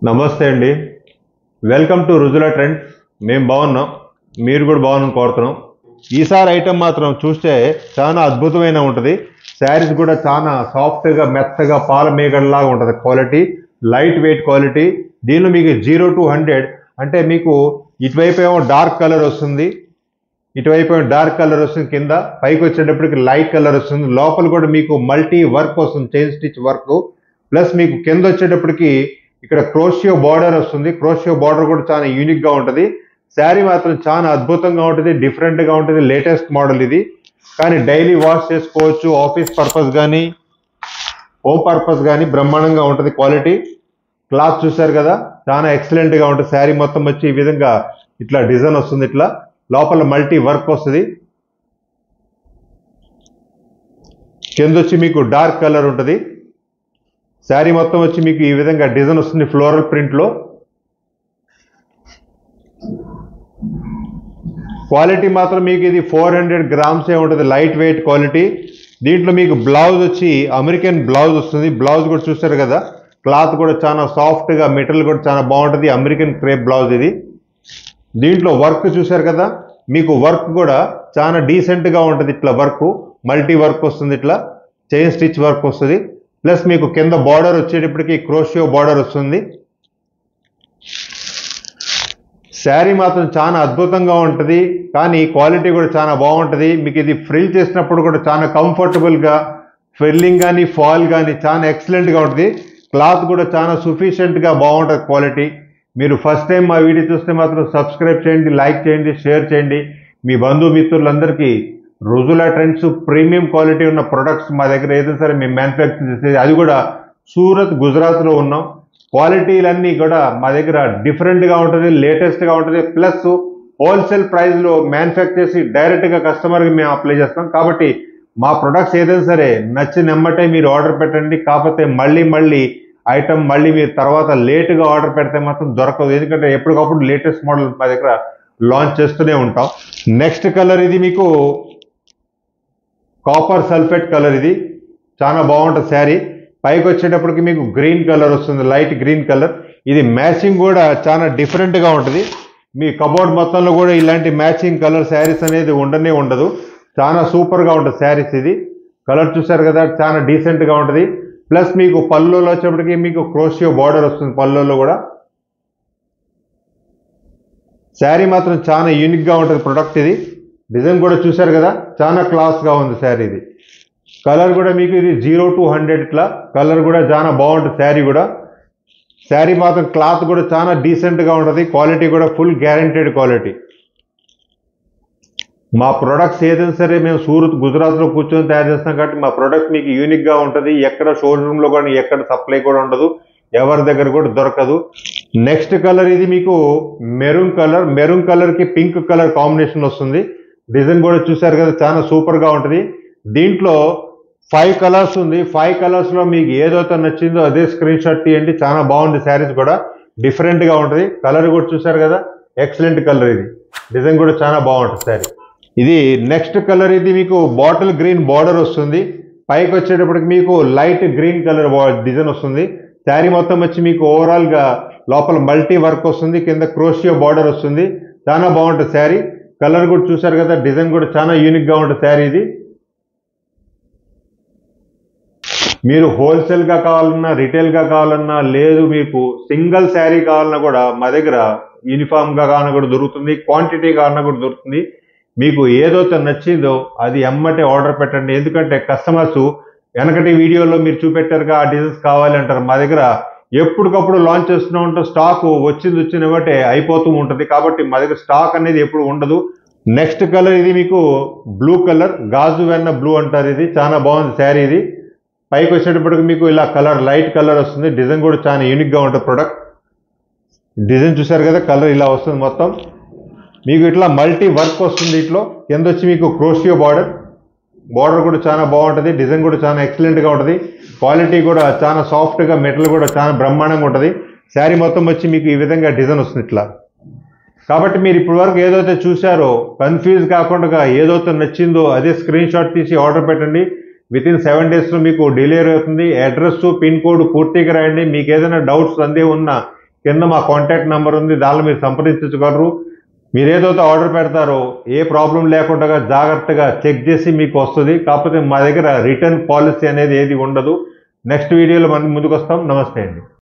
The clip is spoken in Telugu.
నమస్తే అండి వెల్కమ్ టు రుజుల ట్రెండ్స్ మేము బాగున్నాం మీరు కూడా బాగున్నాం కోరుతున్నాం ఈసారి ఐటెం మాత్రం చూస్తే చాలా అద్భుతమైన ఉంటుంది శారీస్ కూడా చాలా సాఫ్ట్గా మెత్తగా పాల మేగడలాగా ఉంటుంది క్వాలిటీ లైట్ వెయిట్ క్వాలిటీ దీనిలో మీకు జీరో టు హండ్రెడ్ అంటే మీకు ఇటువైపు ఏమో డార్క్ కలర్ వస్తుంది ఇటువైపు ఏమో డార్క్ కలర్ వస్తుంది కింద పైకి వచ్చేటప్పటికి లైట్ కలర్ వస్తుంది లోపల కూడా మీకు మల్టీ వర్క్ వస్తుంది చైన్ స్టిచ్ వర్క్ ప్లస్ మీకు కింద వచ్చేటప్పటికి ఇక్కడ క్రోషియో బార్డర్ వస్తుంది క్రోషియో బార్డర్ కూడా చాలా యూనిక్ గా ఉంటుంది శారీ మాత్రం చాలా అద్భుతంగా ఉంటుంది డిఫరెంట్ గా ఉంటుంది లేటెస్ట్ మోడల్ ఇది కానీ డైలీ వాష్ చేసుకోవచ్చు ఆఫీస్ పర్పస్ కానీ హోమ్ పర్పస్ కానీ బ్రహ్మాండంగా ఉంటుంది క్వాలిటీ క్లాత్ చూసారు కదా చాలా ఎక్సలెంట్ గా ఉంటుంది శారీ మొత్తం వచ్చి ఈ విధంగా ఇట్లా డిజైన్ వస్తుంది ఇట్లా లోపల మల్టీ వర్క్ వస్తుంది కింద వచ్చి మీకు డార్క్ కలర్ ఉంటుంది శారీ మొత్తం వచ్చి మీకు ఈ విధంగా డిజైన్ వస్తుంది ఫ్లోరల్ ప్రింట్ లో క్వాలిటీ మాత్రం మీకు ఇది ఫోర్ హండ్రెడ్ గ్రామ్స్ ఏ ఉంటుంది లైట్ వెయిట్ క్వాలిటీ దీంట్లో మీకు బ్లౌజ్ వచ్చి అమెరికన్ బ్లౌజ్ వస్తుంది బ్లౌజ్ కూడా చూస్తారు కదా క్లాత్ కూడా చాలా సాఫ్ట్ గా మెటీరియల్ కూడా చాలా బాగుంటుంది అమెరికన్ క్రేప్ బ్లౌజ్ ఇది దీంట్లో వర్క్ చూశారు కదా మీకు వర్క్ కూడా చాలా డీసెంట్ గా ఉంటుంది ఇట్లా వర్క్ మల్టీ వర్క్ వస్తుంది ఇట్లా చైన్ స్టిచ్ వర్క్ వస్తుంది ప్లస్ మీకు కింద బార్డర్ వచ్చేటప్పటికి క్రోషియో బార్డర్ వస్తుంది శారీ మాత్రం చాలా అద్భుతంగా ఉంటుంది కానీ క్వాలిటీ కూడా చాలా బాగుంటుంది మీకు ఇది ఫ్రిల్ చేసినప్పుడు కూడా చాలా కంఫర్టబుల్గా ఫిల్లింగ్ కానీ ఫాల్ కానీ చాలా ఎక్సలెంట్గా ఉంటుంది క్లాత్ కూడా చాలా సఫిషియెంట్గా బాగుంటుంది క్వాలిటీ మీరు ఫస్ట్ టైం మా వీడియో చూస్తే మాత్రం సబ్స్క్రైబ్ చేయండి లైక్ చేయండి షేర్ చేయండి మీ బంధుమిత్రులందరికీ రుజులా ట్రెండ్స్ ప్రీమియం క్వాలిటీ ఉన్న ప్రొడక్ట్స్ మా దగ్గర ఏదైనా సరే మేము మ్యానుఫ్యాక్చర్ చేసేది అది కూడా సూరత్ గుజరాత్లో ఉన్నాం క్వాలిటీలన్నీ కూడా మా దగ్గర డిఫరెంట్గా ఉంటుంది లేటెస్ట్గా ఉంటుంది ప్లస్ హోల్సేల్ ప్రైస్లో మ్యానుఫ్యాక్చర్ చేసి డైరెక్ట్గా కస్టమర్కి మేము అప్లై చేస్తాం కాబట్టి మా ప్రొడక్ట్స్ ఏదైనా సరే నచ్చిన ఎమ్మటే మీరు ఆర్డర్ పెట్టండి కాకపోతే మళ్ళీ మళ్ళీ ఐటమ్ మళ్ళీ మీరు తర్వాత లేటుగా ఆర్డర్ పెడితే మాత్రం దొరకదు ఎందుకంటే ఎప్పటికప్పుడు లేటెస్ట్ మోడల్ మా దగ్గర లాంచ్ చేస్తూనే ఉంటాం నెక్స్ట్ కలర్ ఇది మీకు కాపర్ సల్ఫేట్ కలర్ ఇది చాలా బాగుంటుంది శారీ పైకి వచ్చేటప్పటికి మీకు గ్రీన్ కలర్ వస్తుంది లైట్ గ్రీన్ కలర్ ఇది మ్యాచింగ్ కూడా చాలా డిఫరెంట్గా ఉంటుంది మీ కబోర్డ్ మొత్తంలో కూడా ఇలాంటి మ్యాచింగ్ కలర్ శారీస్ అనేది ఉండనే ఉండదు చాలా సూపర్గా ఉంటుంది శారీస్ ఇది కలర్ చూసారు కదా చాలా డీసెంట్గా ఉంటుంది ప్లస్ మీకు పళ్ళులో వచ్చేప్పటికి మీకు క్రోషియో బార్డర్ వస్తుంది పళ్ళులో కూడా శారీ మాత్రం చాలా యూనిక్గా ఉంటుంది ప్రొడక్ట్ ఇది డిజైన్ కూడా చూశారు కదా చాలా క్లాస్గా ఉంది శారీ ఇది కలర్ కూడా మీకు ఇది జీరో టు హండ్రెడ్ ఇట్లా కలర్ కూడా చాలా బాగుంటుంది శారీ కూడా శారీ మాత్రం క్లాత్ కూడా చాలా డీసెంట్గా ఉంటుంది క్వాలిటీ కూడా ఫుల్ గ్యారంటెడ్ క్వాలిటీ మా ప్రొడక్ట్స్ ఏదైనా సరే మేము సూరత్ గుజరాత్లో కూర్చొని తయారు చేస్తాం కాబట్టి మా ప్రొడక్ట్ మీకు యూనిక్గా ఉంటుంది ఎక్కడ షోరూంలో కానీ ఎక్కడ సప్లై కూడా ఉండదు ఎవరి దగ్గర కూడా దొరకదు నెక్స్ట్ కలర్ ఇది మీకు మెరూన్ కలర్ మెరూన్ కలర్కి పింక్ కలర్ కాంబినేషన్ వస్తుంది డిజైన్ కూడా చూసారు కదా చాలా సూపర్గా ఉంటుంది దీంట్లో ఫైవ్ కలర్స్ ఉంది ఫైవ్ కలర్స్ లో మీకు ఏదైతే నచ్చిందో అదే స్క్రీన్ షాట్ తీయండి చాలా బాగుంది శారీస్ కూడా డిఫరెంట్ గా ఉంటుంది కలర్ కూడా చూసారు కదా ఎక్సలెంట్ కలర్ ఇది డిజైన్ కూడా చాలా బాగుంటుంది శారీ ఇది నెక్స్ట్ కలర్ ఇది మీకు బాటిల్ గ్రీన్ బార్డర్ వస్తుంది పైకి వచ్చేటప్పటికి మీకు లైట్ గ్రీన్ కలర్ డిజైన్ వస్తుంది శారీ మొత్తం వచ్చి మీకు ఓవరాల్ గా లోపల మల్టీ వర్క్ వస్తుంది కింద క్రోషియో బార్డర్ వస్తుంది చాలా బాగుంటుంది శారీ కలర్ కూడా చూసారు కదా డిజైన్ కూడా చాలా యూనిక్ గా ఉంటుంది శారీ ఇది మీరు హోల్సేల్ గా కావాలన్నా రిటైల్ గా కావాలన్నా లేదు మీకు సింగిల్ శారీ కావాలన్నా కూడా మా దగ్గర యూనిఫామ్ గా కావాలన్నా కూడా దొరుకుతుంది క్వాంటిటీ కావాలన్నా కూడా దొరుకుతుంది మీకు ఏదైతే నచ్చిందో అది ఎమ్మటే ఆర్డర్ పెట్టండి ఎందుకంటే కస్టమర్స్ వెనకటి వీడియోలో మీరు చూపెట్టారుగా ఆ డిజైన్స్ కావాలి అంటారు మా దగ్గర ఎప్పటికప్పుడు లాంచ్ చేస్తూనే ఉంటాం స్టాక్ వచ్చింది వచ్చిన బట్టే అయిపోతూ ఉంటుంది కాబట్టి మా దగ్గర స్టాక్ అనేది ఎప్పుడు ఉండదు నెక్స్ట్ కలర్ ఇది మీకు బ్లూ కలర్ గాజు వెన్న బ్లూ అంటారు ఇది చాలా బాగుంది శారీ ఇది పైకి వచ్చేటప్పటికి మీకు ఇలా కలర్ లైట్ కలర్ వస్తుంది డిజైన్ కూడా చాలా యూనిక్గా ఉంటుంది ప్రొడక్ట్ డిజైన్ చూసారు కదా కలర్ ఇలా వస్తుంది మొత్తం మీకు ఇట్లా మల్టీ వర్క్ వస్తుంది ఇట్లో కింద వచ్చి మీకు క్రోషియో బార్డర్ బార్డర్ కూడా చాలా బాగుంటుంది డిజైన్ కూడా చాలా ఎక్సలెంట్గా ఉంటుంది క్వాలిటీ కూడా చాలా సాఫ్ట్గా మెటల్ కూడా చాలా బ్రహ్మాండంగా ఉంటుంది శారీ మొత్తం వచ్చి మీకు ఈ విధంగా డిజైన్ వస్తుంది ఇట్లా కాబట్టి మీరు ఇప్పటి వరకు ఏదైతే చూసారో కన్ఫ్యూజ్ కాకుండా ఏదైతే నచ్చిందో అదే స్క్రీన్ షాట్ తీసి ఆర్డర్ పెట్టండి విత్ ఇన్ సెవెన్ డేస్లో మీకు డెలివరీ అవుతుంది అడ్రస్ పిన్ కోడ్ పూర్తిగా రాయండి మీకు ఏదైనా డౌట్స్ అందే ఉన్నా కింద మా కాంటాక్ట్ నెంబర్ ఉంది దానిలో మీరు సంప్రదించగలరు మీరు ఏదైతే ఆర్డర్ పెడతారో ఏ ప్రాబ్లం లేకుండా జాగ్రత్తగా చెక్ చేసి మీకు వస్తుంది కాకపోతే మా దగ్గర రిటర్న్ పాలసీ అనేది ఏది ఉండదు నెక్స్ట్ వీడియోలో మనం ముందుకు వస్తాం నమస్తే అండి